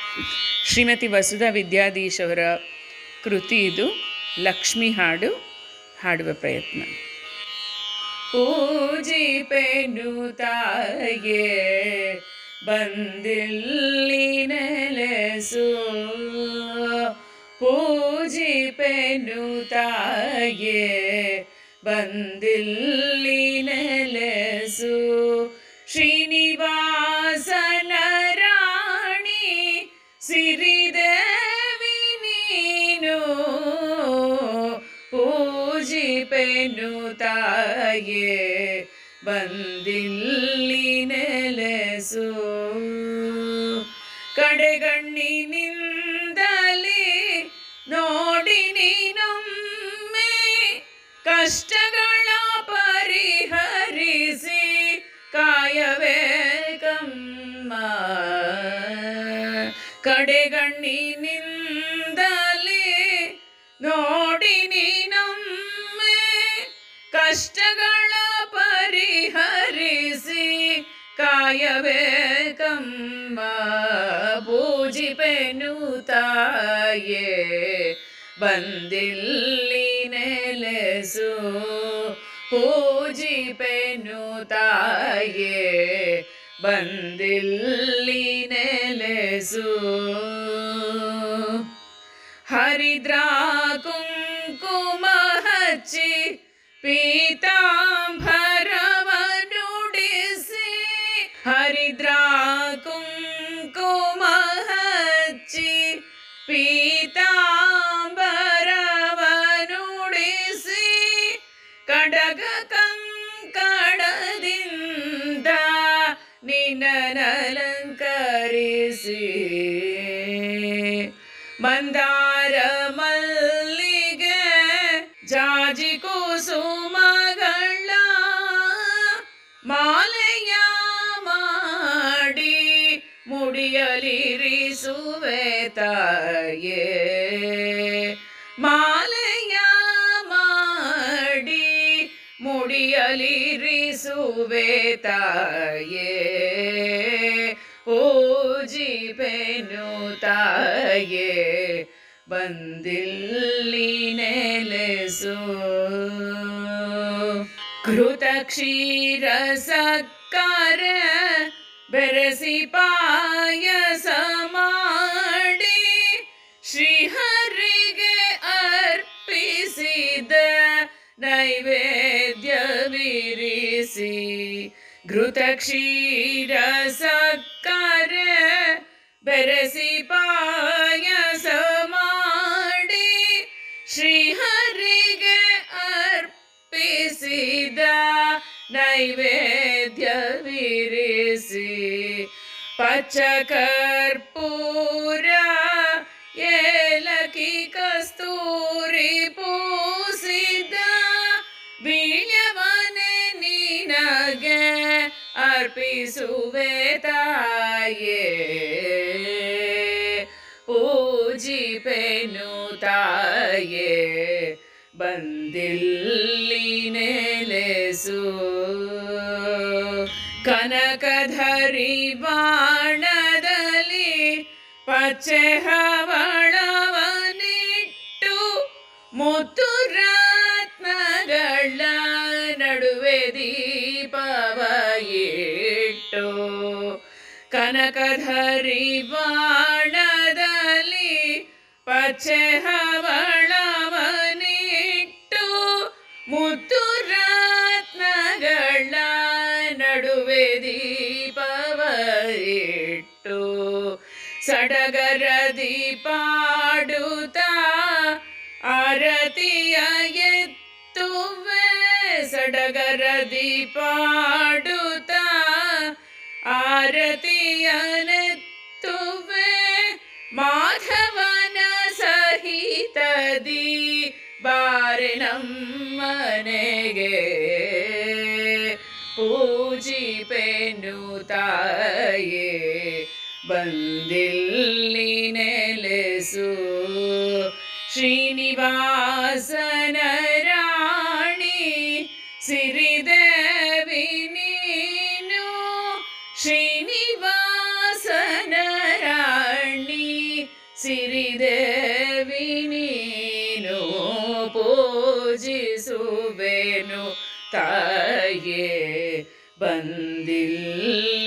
ಶ್ರೀಮತಿ ವಸುಧಾ ವಿದ್ಯಾಧೀಶ್ ಅವರ ಕೃತಿ ಇದು ಲಕ್ಷ್ಮಿ ಹಾಡು ಹಾಡುವ ಪ್ರಯತ್ನ ಪೂಜಿಪೆನು ತಾಯೇ ಬಂದಿಲ್ಲಿ ನೆಲೆಸು ಪೂಜಿಪೆನು ತಾಯೇ ಬಂದಿಲ್ಲಿ ನೆಲೆಸು ಶ್ರೀನಿವಾಸನ ರಾಣಿ ಸಿರಿದೇವಿ ನೀನು ಪೂಜಿಪೆನು ತಾಯೇ ಬಂದಿಲ್ಲಿ ನೆಲೆಸು ಕಡೆಗಣ್ಣಿನಿಂದಲೇ ನೋಡಿ ನೀನೊಮ್ಮೆ ಕಷ್ಟಗಳ ಪರಿಹರಿಸಿ ಕಾಯವೇ ಕಮ್ಮ ಕಡೆಗಣ್ಣಿನಿಂದಲೇ ನೋಡಿ ನೀನೊಮ್ಮೆ ಕಷ್ಟಗಳ ಪರಿಹರಿಸಿ ಕಾಯವೇ ಕಮ್ಮ ಪೂಜಿಪೆನು ತಾಯೇ ಬಂದಿಲ್ಲಿ ನೆಲೆಸು ಪೂಜಿಪೆನು ತಾಯೇ ಬಂದಿಲ್ಲಿ ನೆಲೆಸು ಹರಿದ್ರ ಕುಂಕುಮ ಹಚ್ಚಿ ಪೀತಾಂಬರವನುಡಿಸಿ ಹರಿದ್ರ ಕುಂಕುಮ ಹಚ್ಚಿ ಪೀತಾಂಬರವನುಡಿಸಿ ಕಡಗ ಕಂಕಣದಿಂದ ನಿನ್ನನಲಂಕರಿಸಿ ಮಂದಾರ ಮಲ್ಲಿಗೆ ಜಾಜಿ ಕುಸುಮಗಳ ಮಾಲೆಯ ಮಾಡಿ ಮುಡಿಯಲಿರಿಸುವೆ ತಾಯೇ ಮಾಲೆಯ ಮಾಡಿ ಮುಡಿಯಲಿರಿಸುವೆ ತಾಯೇ ಪೂಜಿಪೆನು ತಾಯೇ ಬಂದಿಲ್ಲಿ ನೆಲೆಸು ಕೃತ ಕ್ಷೀರ ಸಕ್ಕರ ಬೆರೆಸಿ ಪಾಯಸ ಮಾಡಿ ಶ್ರೀಹರಿಗೆ ಅರ್ಪಿಸಿದ ನೈವೇದ್ಯವಿರಿಸಿ ಘೃತ ಕ್ಷೀರ ಸಕ್ಕರ ಬೆರೆಸಿ ಪಾಯಸ ಮಾಡಿ ಶ್ರೀಹರಿಗೆ ಅರ್ಪಿಸಿದ ನೈವೇದ್ಯವಿರಿಸಿ ಪಚ್ಚ ಕರ್ಪೂರ ಏಲಕ್ಕಿ ಕಸ್ತೂರಿ ಪೂಸಿದ ಬೀಳ್ಯವನೆ ನಿನಗೆ ಅರ್ಪಿಸುವೆ ತಾಯೇ ಪೂಜಿಪೆನು ತಾಯೇ ಬಂದಿಲ್ಲಿ ನೆಲೆಸು ಕನಕಧರಿ ಬಾಣದಲ್ಲಿ ಪಚ್ಚೆ ಹವಳವನಿಟ್ಟು ಮುತ್ತು ರತ್ನಗಳ ನಡುವೆ ದೀಪವ ಇಟ್ಟು ಕನಕಧರಿ ಬಾಣದಲ್ಲಿ ಪಚ್ಚೆ ಹವಳವನಿಟ್ಟು ಮುತ್ತು ರತ್ನಗಳ ನಡುವೆ ದೀಪವ ಇಟ್ಟು ಸಡಗರದಿ ಪಾಡುತ್ತಾ ಆರತಿಯ ಎತ್ತುವೆ ಸಡಗರದಿ ಪಾಡುತ್ತಾ ಆರತಿಯನೆತ್ತುವೆ ಮಾಧವನ ಸಹಿತದಿ ಬಾರೆ ನಮ್ಮನೆಗೆ ಪೂಜಿಪೆನು ತಾಯೇ ಬಂದಿಲ್ಲಿ ನೆಲೆಸು ಶ್ರೀನಿವಾಸನ ರಾಣಿ ಸಿರಿದೇವಿ ನೀನು ಶ್ರೀನಿವಾಸನ ರಾಣಿ ಪೂಜಿಸುವೆನು ತಾಯೇ ಬಂದಿಲ್ಲ